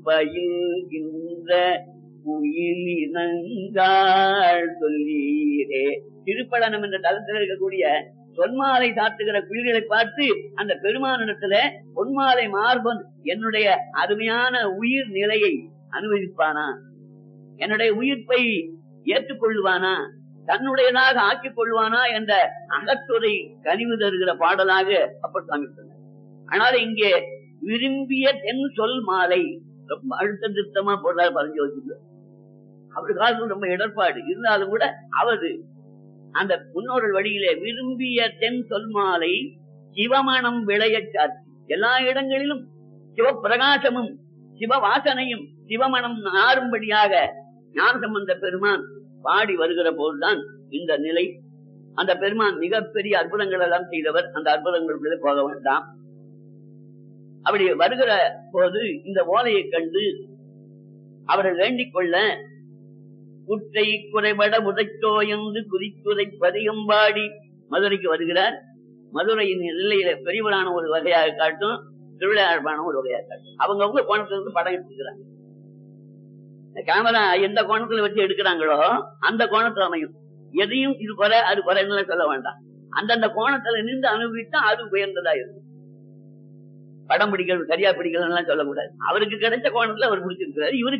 பயில்கின்ற உயிரினங்காள் சொல்லீரே திருப்பழனம் என்ற தளத்தில் இருக்கக்கூடிய பொன்மாலை சாத்துகிற குயில்களை பார்த்து அந்த பெருமானிடத்துல பொன்மாலை மார்பன் என்னுடைய அருமையான உயிர் நிலையை அனுபவிப்பானா என்னுடைய உயிர்ப்பை ஏற்றுக்கொள்வானா தன்னுடையதாக ஆக்கிக் கொள்வானா என்ற அகத்துறை கனிவு தருகிற பாடலாக அப்பர் சாமி சொன்னார் ஆனால் இங்கே விரும்பிய தென் சொல் மாலை ரொம்ப அழுத்த திருத்தமா போடுறாரு பரஞ்சு வச்சுட்டு அவர் காலத்துல ரொம்ப இடர்பாடு இருந்தாலும் கூட அவரு அந்த முன்னோர்கள் வழியிலே விரும்பிய தென் சொல் மாலை சிவமணம் விளையச் சாத்தி எல்லா இடங்களிலும் சிவப்பிரகாசமும் சிவ வாசனையும் சிவமணம் நாரும்படியாக ஞானசம்பந்த பெருமான் பாடி வருகிற போதுதான் இந்த நிலை அந்த பெருமான் மிகப்பெரிய அற்புதங்கள் எல்லாம் செய்தவர் அந்த அற்புதங்களுக்குள்ளே போக வேண்டாம் அப்படி வருகிற போது இந்த ஓலையை கண்டு அவரை வேண்டிக் கொள்ள குற்றை குறைபட உதைத்தோயந்து குதிக்குதை பதிகம்பாடி மதுரைக்கு வருகிறார் மதுரையின் எல்லையில பெரியவரான ஒரு வகையாக காட்டும் திருவிழாழ்பான ஒரு வகையாக காட்டும் அவங்க அவங்க கோணத்துல இருந்து படம் எடுத்துக்கிறாங்க கேமரா எந்த கோணத்துல வச்சு எடுக்கிறாங்களோ அந்த கோணத்துல அமையும் எதையும் இது குறை அது குறைன்னு சொல்ல வேண்டாம் அந்தந்த கோணத்துல நின்று அனுபவித்தா அது உயர்ந்ததா இருக்கும் படம் பிடிக்கிறது சரியா பிடிக்கிறதுலாம் சொல்லக்கூடாது அவருக்கு கிடைச்ச கோணத்துல அவர் பிடிச்சிருக்கிறாரு இவருக்கு